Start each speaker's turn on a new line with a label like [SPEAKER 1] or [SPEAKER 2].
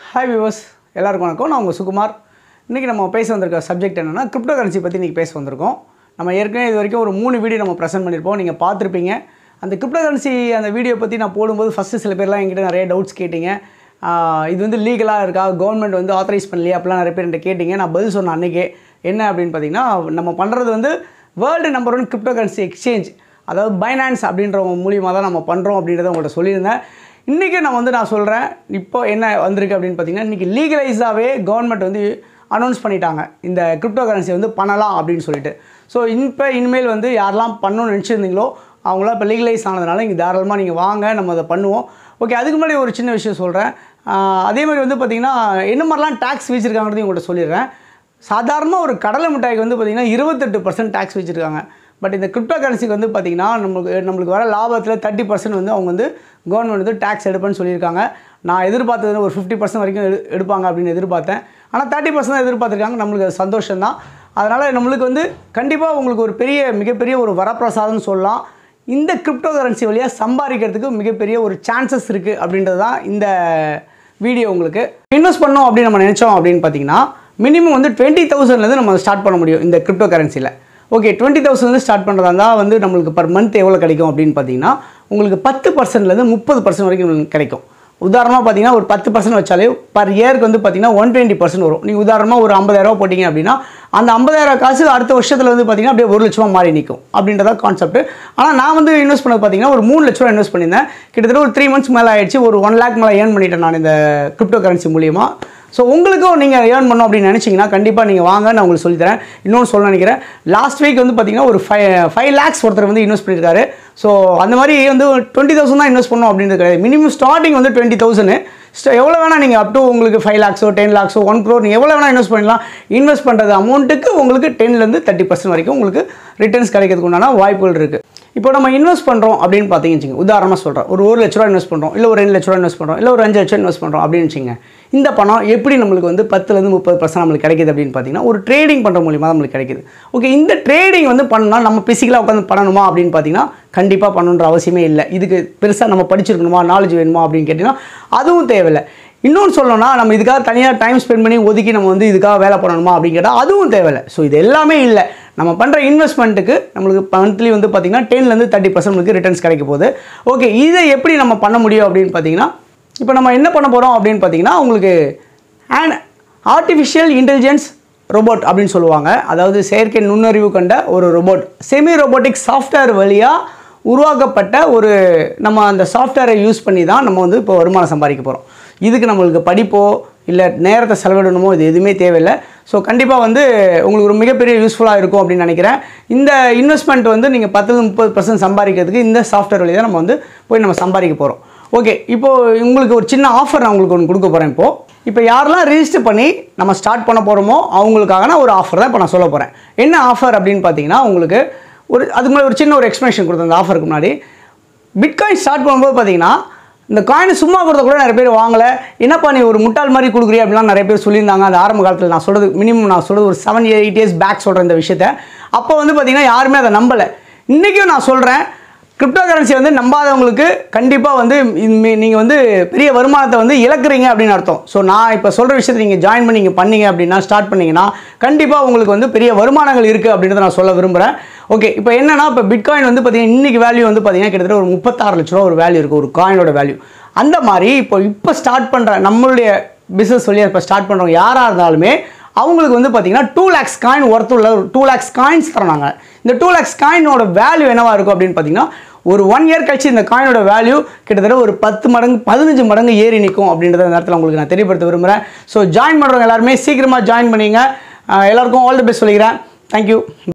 [SPEAKER 1] hi viewers எல்லாருக்கும் வணக்கம் நான் உங்கள் சுகுமார் இன்றைக்கி நம்ம பேச வந்திருக்க சப்ஜெக்ட் என்னென்னா கிரிப்டோ கரன்சி பற்றி இன்றைக்கி பேச வந்திருக்கோம் நம்ம ஏற்கனவே இது வரைக்கும் ஒரு மூணு வீடியோ நம்ம ப்ரெசென்ட் பண்ணியிருப்போம் நீங்கள் பார்த்துருப்பீங்க அந்த கிரிப்டோ கரன்சி அந்த வீடியோ பற்றி நான் போடும்போது ஃபஸ்ட்டு சில பேர்லாம் என்கிட்ட நிறைய டவுட்ஸ் கேட்டிங்க ஆஹ் இது வந்து லீகலாக இருக்கா கவர்மெண்ட் வந்து ஆத்தரைஸ் பண்ணலையா அப்படிலாம் நிறைய பேர் என்கிட்ட கேட்டிங்க நான் பதில் சொன்னேன் அன்றைக்கே என்ன அப்படின்னு பார்த்தீங்கன்னா நம்ம பண்ணுறது வந்து world number one crypto currency exchange அதாவது பைனான்ஸ் அப்படின்றவங்க மூலியமாக தான் நம்ம பண்ணுறோம் அப்படின்றத உங்கள்கிட்ட சொல்லியிருந்தேன் இன்றைக்கி நான் வந்து நான் சொல்கிறேன் இப்போ என்ன வந்திருக்கு அப்படின்னு பார்த்தீங்கன்னா இன்றைக்கி லீகலைஸாகவே கவர்மெண்ட் வந்து அனௌன்ஸ் பண்ணிட்டாங்க இந்த கிரிப்டோ கரன்சி வந்து பண்ணலாம் அப்படின்னு சொல்லிட்டு ஸோ இப்போ இனிமேல் வந்து யாரெல்லாம் பண்ணணும்னு நினச்சிருந்தீங்களோ அவங்களாம் இப்போ லீகலைஸ் ஆனதுனால இங்கே தாராளமாக நீங்கள் வாங்க நம்ம அதை பண்ணுவோம் ஓகே அதுக்கு முன்னாடி ஒரு சின்ன விஷயம் சொல்கிறேன் அதே மாதிரி வந்து பார்த்திங்கன்னா என்ன மாதிரிலாம் டேக்ஸ் வச்சுருக்காங்கிறதையும் உங்கள்கிட்ட சொல்லிடுறேன் சாதாரணமாக ஒரு கடலை மிட்டாய்க்கு வந்து பார்த்திங்கன்னா இருபத்தெட்டு பர்சன்ட் டேக்ஸ் வச்சுருக்காங்க பட் இந்த கிரிப்டோ கரன்சிக்கு வந்து பார்த்திங்கன்னா நம்மளுக்கு நம்மளுக்கு வர லாபத்தில் தேர்ட்டி பர்சன்ட் வந்து அவங்க வந்து கவர்மெண்ட் வந்து டேக்ஸ் எடுப்பேன்னு சொல்லியிருக்காங்க நான் எதிர்பார்த்தது ஒரு ஃபிஃப்டி பர்சன்ட் வரைக்கும் எடு எடுப்பாங்க அப்படின்னு எதிர்பார்த்தேன் ஆனால் தேர்ட்டி பர்சன்ட் எதிர்பார்த்துருக்காங்க நம்மளுக்கு அது சந்தோஷம் தான் அதனால் நம்மளுக்கு வந்து கண்டிப்பாக உங்களுக்கு ஒரு பெரிய மிகப்பெரிய ஒரு வரப்பிரசாதம்னு சொல்லலாம் இந்த கிரிப்டோ கரன்சி வழியாக சம்பாதிக்கிறதுக்கு மிகப்பெரிய ஒரு சான்சஸ் இருக்குது அப்படின்றது தான் இந்த வீடியோ உங்களுக்கு இன்வெஸ்ட் பண்ணோம் அப்படின்னு நம்ம நினச்சோம் அப்படின்னு பார்த்தீங்கன்னா மினிமம் வந்து டுவெண்ட்டி தௌசண்ட்லேருந்து நம்ம ஸ்டார்ட் பண்ண முடியும் இந்த கிரிப்டோ கரன்சியில் ஓகே டுவெண்ட்டி தௌசண்ட் ஸ்டார்ட் பண்ணுறதா இருந்தால் வந்து நம்மளுக்கு பர் மந்த் எவ்வளோ கிடைக்கும் அப்படின்னு பார்த்தீங்கன்னா உங்களுக்கு பத்து பர்சன்ட்லேருந்து முப்பது பர்சன்ட் வரைக்கும் உங்களுக்கு கிடைக்கும் உதாரணமாக பார்த்தீங்கன்னா ஒரு பத்து பர்சன்ட் வச்சாலே பர் இயருக்கு வந்து பார்த்தீங்கன்னா ஒன் டுவெண்ட்டி பர்சன்ட் வரும் நீங்கள் உதாரணமாக ஒரு ஐம்பதாயிரரூவா போட்டிங்க அப்படின்னா அந்த ஐம்பதாயிரம் காசு அடுத்த வருஷத்தில் வந்து பார்த்தீங்கன்னா அப்படியே ஒரு லட்சமாக மாறி நிற்கும் அப்படின்றதா கான்செப்ட் ஆனால் நான் வந்து இன்வெஸ்ட் பண்ணது பார்த்தீங்கன்னா ஒரு மூணு லட்ச ரூபா இன்வெஸ்ட் பண்ணியிருந்தேன் கிட்டத்தட்ட ஒரு த்ரீ மந்த்ஸ் மேலே ஆயிடுச்சு ஒரு ஒன் லேக் மேலே ஏர்ன் பண்ணிட்டேன் நான் இந்த கிரிப்டோ கரன்சி மூலியமாக ஸோ உங்களுக்கும் நீங்கள் ஏர்ன் பண்ணோம் அப்படின்னு நினச்சிங்கன்னா கண்டிப்பாக நீங்கள் வாங்க நான் உங்களுக்கு சொல்லித்தரேன் இன்னொன்று சொல்ல நினைக்கிறேன் லாஸ்ட் வீக் வந்து பார்த்தீங்கன்னா ஒரு ஃபைவ் ஃபைவ் லேக்ஸ் ஒருத்தர் வந்து இன்வெஸ்ட் பண்ணியிருக்காரு ஸோ அந்த மாதிரி வந்து டுவெண்ட்டி தௌசண்ட் தான் இன்வெஸ்ட் பண்ணோம் அப்படின்றது கிடையாது மினிமம் ஸ்டார்டிங் வந்து டுவெண்ட்டி தௌசண்ட் எவ்வளோ வேணால் நீங்கள் அப் டு உங்களுக்கு ஃபைவ் லேக்ஸோ டென் லேக்ஸோ ஒன் க்ரோர் நீங்கள் எவ்வளோ வேணால் இன்வெஸ்ட் பண்ணலாம் இன்வெஸ்ட் பண்ணுறது அமௌண்ட்டுக்கு உங்களுக்கு டென்லேருந்து தேர்ட்டி பர்சன்ட் வரைக்கும் உங்களுக்கு ரிட்டர்ன்ஸ் கிடைக்கிறதுக்கு உண்டான வாய்ப்புகள் இருக்குது இப்போ நம்ம இன்வெஸ்ட் பண்ணுறோம் அப்படின்னு பார்த்தீங்கன்னு வச்சுங்க உதாரணமாக சொல்கிறேன் ஒரு ஒரு லட்ச ரூபா இன்வெஸ்ட் பண்ணுறோம் இல்லை ஒரு ரெண்டு லட்ச ரூபா இன்வெஸ்ட் பண்ணுறோம் இல்லை ஒரு அஞ்சு லட்சம் இன்வெஸ்ட் பண்ணுறோம் அப்படின்னு வச்சுங்க இந்த பணம் எப்படி நம்மளுக்கு வந்து பத்துலேருந்து முப்பது பர்சன்ட் நம்மளுக்கு கிடைக்குது அப்படின்னு பார்த்தீங்கன்னா ஒரு ட்ரேடிங் பண்ணுற மூலியமாக நம்மளுக்கு கிடைக்குது ஓகே இந்த ட்ரேடிங் வந்து பண்ணால் நம்ம பிசிக்கலாக உட்காந்து பண்ணணுமா அப்படின்னு பார்த்தீங்கன்னா கண்டிப்பாக பண்ணணுன்ற அவசியமே இல்லை இதுக்கு பெருசாக நம்ம படிச்சிருக்கணுமா நாலேஜ் வேணுமா அப்படின்னு கேட்டிங்கன்னா அதுவும் தேவையில்லை இன்னொன்று சொல்லணும்னா நம்ம இதுக்காக தனியாக டைம் ஸ்பெண்ட் பண்ணி ஒதுக்கி நம்ம வந்து இதுக்காக வேலை பண்ணணுமா அப்படின்னு கேட்டால் அதுவும் தேவையில்லை ஸோ இது எல்லாமே இல்லை நம்ம பண்ணுற இன்வெஸ்ட்மெண்ட்டுக்கு நம்மளுக்கு மந்த்லி வந்து பார்த்திங்கன்னா டென்லேருந்து தேர்ட்டி பர்சன்ட் ரிட்டர்ன்ஸ் கிடைக்க போகுது ஓகே இதை எப்படி நம்ம பண்ண முடியும் அப்படின்னு பார்த்தீங்கன்னா இப்போ நம்ம என்ன பண்ண போகிறோம் அப்படின்னு பார்த்தீங்கன்னா உங்களுக்கு அண்ட் ஆர்டிஃபிஷியல் இன்டெலிஜென்ஸ் ரோபோட் அப்படின்னு சொல்லுவாங்க அதாவது செயற்கை நுண்ணறிவு கொண்ட ஒரு ரோபோட் செமி ரோபோட்டிக் சாஃப்ட்வேர் வழியாக உருவாக்கப்பட்ட ஒரு நம்ம அந்த சாஃப்ட்வேரை யூஸ் பண்ணி தான் நம்ம வந்து இப்போ வருமானம் சம்பாதிக்க போகிறோம் இதுக்கு நம்மளுக்கு படிப்போ இல்லை நேரத்தை செலவிடணுமோ இது எதுவுமே தேவையில்லை ஸோ கண்டிப்பாக வந்து உங்களுக்கு ஒரு மிகப்பெரிய யூஸ்ஃபுல்லாக இருக்கும் அப்படின்னு நினைக்கிறேன் இந்த இன்வெஸ்ட்மெண்ட் வந்து நீங்கள் பத்து முப்பது பர்சன்ட் சம்பாதிக்கிறதுக்கு இந்த சாஃப்ட்வேர் வழி தான் நம்ம வந்து போய் நம்ம சம்பாதிக்க போகிறோம் ஓகே இப்போது உங்களுக்கு ஒரு சின்ன ஆஃபர் நான் உங்களுக்கு ஒன்று கொடுக்க போகிறேன் இப்போது இப்போ யாரெல்லாம் ரிஜிஸ்டர் பண்ணி நம்ம ஸ்டார்ட் பண்ண போகிறோமோ அவங்களுக்காக நான் ஒரு ஆஃபர் தான் இப்போ நான் சொல்ல போகிறேன் என்ன ஆஃபர் அப்படின்னு பார்த்தீங்கன்னா உங்களுக்கு ஒரு அதுக்கு முன்னாடி ஒரு சின்ன ஒரு எக்ஸ்ப்ளனேஷன் கொடுத்தேன் அந்த ஆஃபருக்கு முன்னாடி பிட்காயின் ஸ்டார்ட் பண்ணும்போது பார்த்தீங்கன்னா இந்த காயினை சும்மா கொடுத்த கூட நிறைய பேர் வாங்கலை என்னப்பா நீ ஒரு முட்டாள் மாதிரி கொடுக்குறிய அப்படிலாம் நிறைய பேர் சொல்லியிருந்தாங்க அந்த ஆரம்ப காலத்தில் நான் சொல்கிறது மினிமம் நான் சொல்கிறது ஒரு செவன் எயிட் இயர்ஸ் பேக் சொல்கிறேன் இந்த விஷயத்த அப்போ வந்து பார்த்தீங்கன்னா யாருமே அதை நம்பலை இன்றைக்கும் நான் சொல்கிறேன் கிரிப்டோ கரன்சி வந்து நம்பாதவங்களுக்கு கண்டிப்பாக வந்து நீங்கள் வந்து பெரிய வருமானத்தை வந்து இழக்கிறீங்க அப்படின்னு அர்த்தம் ஸோ நான் இப்போ சொல்கிற விஷயத்தை நீங்கள் ஜாயின் பண்ணி நீங்கள் பண்ணீங்க அப்படின்னா ஸ்டார்ட் பண்ணீங்கன்னா கண்டிப்பாக உங்களுக்கு வந்து பெரிய வருமானங்கள் இருக்குது அப்படின்றத நான் சொல்ல விரும்புகிறேன் ஓகே இப்போ என்னன்னா இப்போ பிட்காயின் வந்து பார்த்தீங்கன்னா இன்றைக்கி வேல்யூ வந்து பார்த்தீங்கன்னா கிட்டத்தட்ட ஒரு முப்பத்தாறு லட்ச ரூபா ஒரு வேல்யூ இருக்குது ஒரு காயினோட வேல்யூ அந்த மாதிரி இப்போ இப்போ ஸ்டார்ட் பண்ணுற நம்மளுடைய பிஸ்னஸ் சொல்லி இப்போ ஸ்டார்ட் பண்ணுறவங்க யாராக இருந்தாலுமே அவங்களுக்கு வந்து பார்த்தீங்கன்னா டூ லேக்ஸ் காயின் ஒர்த்து உள்ள டூ லேக்ஸ் காயின்ஸ் தராங்க இந்த டூ லேக்ஸ் காயினோட வேல்யூ என்னவா இருக்கும் அப்படின்னு பார்த்தீங்கன்னா ஒரு ஒன் இயர் கழிச்சு இந்த காயினோட வேல்யூ கிட்டத்தட்ட ஒரு பத்து மடங்கு பதினஞ்சு மடங்கு ஏறி நிற்கும் அப்படின்றத இந்த நேரத்தில் உங்களுக்கு நான் தெரியப்படுத்த விரும்புகிறேன் ஸோ ஜாயின் பண்ணுறவங்க எல்லாருமே சீக்கிரமாக ஜாயின் பண்ணிங்க எல்லாருக்கும் ஆல் தி பெஸ்ட் சொல்லிக்கிறேன் தேங்க்யூ